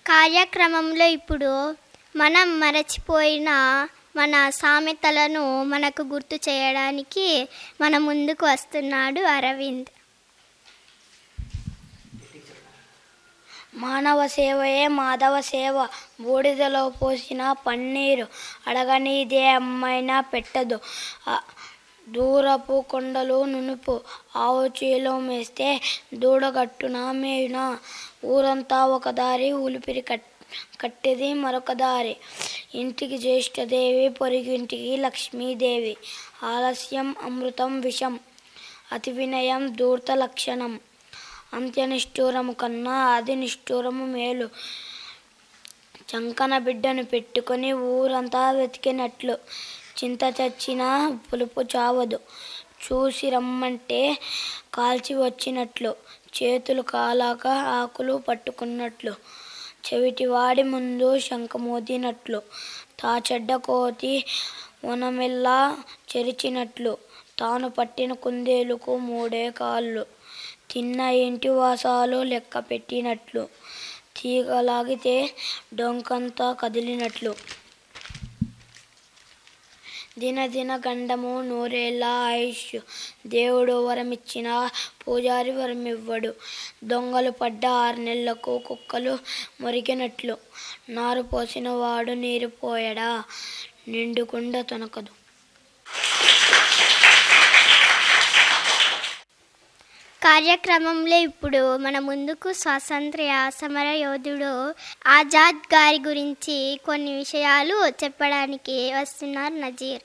కార్యక్రమంలో ఇప్పుడు మనం మరచిపోయిన మన సామెతలను మనకు గుర్తు చేయడానికి మన ముందుకు వస్తున్నాడు అరవింద్ మానవ సేవయే మాధవ సేవ బూడిదలో పోసిన పన్నీరు అడగనిదే అమ్మైనా పెట్టదు ఆ, దూరపు కొండలు నునుపు ఆవు చేలో మేస్తే దూడగట్టున మేయున ఊరంతా ఒక దారి ఊలిపిరి కట్ కట్టేది మరొక దారి ఇంటికి జ్యేష్ఠదేవి పొరుగింటికి లక్ష్మీదేవి ఆలస్యం అమృతం విషం అతి వినయం ధూర్త లక్షణం అంత్యనిష్ఠూరము కన్నా అది నిష్ఠూరము మేలు చంకన బిడ్డను పెట్టుకొని ఊరంతా వెతికినట్లు చింత చచ్చినా పులుపు చావదు చూసి రమ్మంటే కాల్చి వచ్చినట్లు చేతులు కాలాక ఆకులు పట్టుకున్నట్లు చెవిటివాడి ముందు శంఖమోదినట్లు తా చెడ్డ కోతి వనమెల్లా చెరిచినట్లు తాను పట్టిన కుందేలుకు మూడే కాళ్ళు తిన్న ఇంటి వాసాలు లెక్క పెట్టినట్లు తీగలాగితే డొంకంతా కదిలినట్లు దినదిన గండము నూరేళ్ళ ఆయుష్ దేవుడు వరమిచ్చిన పూజారి వరమివ్వడు దొంగలు పడ్డ ఆరు నెలలకు కుక్కలు మురిగినట్లు నారు పోసిన వాడు నీరు పోయడా నిండుకుండ తొనకదు కార్యక్రమంలో ఇప్పుడు మన ముందుకు స్వాతంత్ర్య సమర యోధుడు ఆజాద్ గారి గురించి కొన్ని విషయాలు చెప్పడానికి వస్తున్నారు నజీర్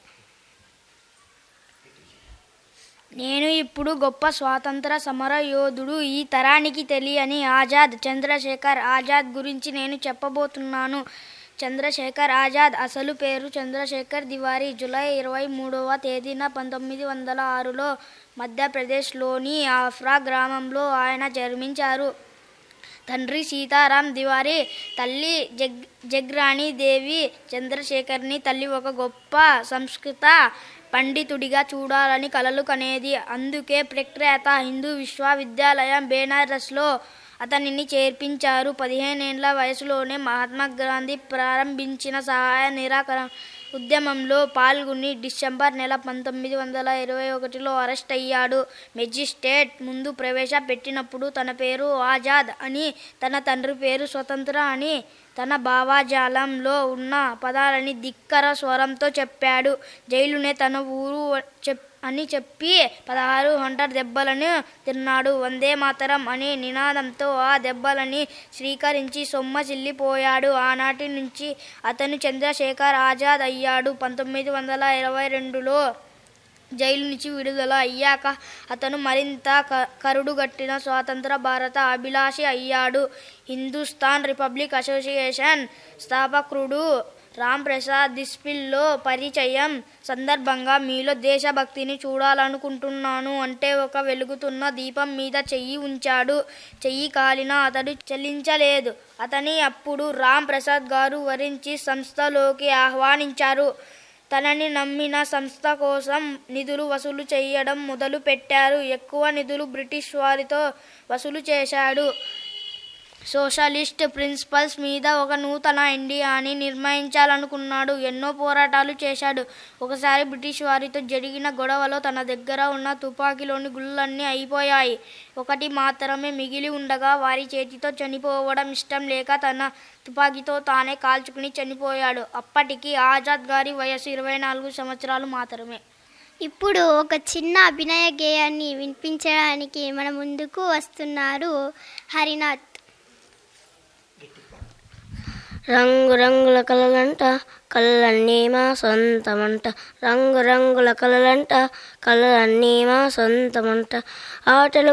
నేను ఇప్పుడు గొప్ప స్వాతంత్ర సమర యోధుడు ఈ తరానికి తెలియని ఆజాద్ చంద్రశేఖర్ ఆజాద్ గురించి నేను చెప్పబోతున్నాను చంద్రశేఖర్ ఆజాద్ అసలు పేరు చంద్రశేఖర్ తివారీ జూలై ఇరవై మూడవ తేదీన పంతొమ్మిది వందల ఆరులో మధ్యప్రదేశ్లోని ఆఫ్రా గ్రామంలో ఆయన జన్మించారు తండ్రి సీతారాం తివారీ తల్లి జగ్ జగ్రాణి దేవి చంద్రశేఖర్ని తల్లి ఒక గొప్ప సంస్కృత పండితుడిగా చూడాలని కలలు కనేది అందుకే ప్రఖ్యాత హిందూ విశ్వవిద్యాలయం బేనారస్లో అతనిని చేర్పించారు పదిహేనేండ్ల వయసులోనే మహాత్మా గాంధీ ప్రారంభించిన సహాయ నిరాకరణ ఉద్యమంలో పాల్గొని డిసెంబర్ నెల పంతొమ్మిది వందల ఇరవై ఒకటిలో అరెస్ట్ అయ్యాడు మెజిస్ట్రేట్ ముందు ప్రవేశపెట్టినప్పుడు తన పేరు ఆజాద్ అని తన తండ్రి పేరు స్వతంత్ర అని తన భావాజాలంలో ఉన్న పదాలని ధిక్కర స్వరంతో చెప్పాడు జైలునే తన ఊరు చెప్ అని చెప్పి పదహారు హంటర్ దెబ్బలను తిన్నాడు వందే మాతరం అనే నినాదంతో ఆ దెబ్బలని స్వీకరించి సొమ్మసిల్లిపోయాడు ఆనాటి నుంచి అతను చంద్రశేఖర్ ఆజాద్ అయ్యాడు పంతొమ్మిది వందల ఇరవై రెండులో జైలు నుంచి విడుదల అయ్యాక అతను మరింత క- కరుడుగట్టిన స్వాతంత్ర భారత అభిలాషి అయ్యాడు హిందుస్థాన్ రిపబ్లిక్ అసోసియేషన్ స్థాపకుడు రామ్ ప్రసాద్ దిస్పిల్లో పరిచయం సందర్భంగా మీలో దేశభక్తిని చూడాలనుకుంటున్నాను అంటే ఒక వెలుగుతున్న దీపం మీద చెయ్యి ఉంచాడు చెయ్యి కాలిన అతడు చెల్లించలేదు అతని అప్పుడు రామ్ ప్రసాద్ గారు వరించి సంస్థలోకి ఆహ్వానించారు తనని నమ్మిన సంస్థ కోసం నిధులు వసూలు చేయడం మొదలు పెట్టారు ఎక్కువ నిధులు బ్రిటిష్ వారితో వసూలు చేశాడు సోషలిస్ట్ ప్రిన్సిపల్స్ మీద ఒక నూతన ఇండియాని నిర్మించాలనుకున్నాడు ఎన్నో పోరాటాలు చేశాడు ఒకసారి బ్రిటిష్ వారితో జరిగిన గొడవలో తన దగ్గర ఉన్న తుపాకీలోని గుళ్ళన్నీ అయిపోయాయి ఒకటి మాత్రమే మిగిలి ఉండగా వారి చేతితో చనిపోవడం ఇష్టం లేక తన తుపాకీతో తానే కాల్చుకుని చనిపోయాడు అప్పటికి ఆజాద్ గారి వయసు ఇరవై నాలుగు సంవత్సరాలు మాత్రమే ఇప్పుడు ఒక చిన్న అభినయ గేయాన్ని వినిపించడానికి మన ముందుకు వస్తున్నారు హరినాథ్ రంగు రంగుల కలలంట కళ్ళన్నీ మా సొంతమంట రంగు రంగుల కలలంట కలలన్నీ మా సొంతమంట ఆటలు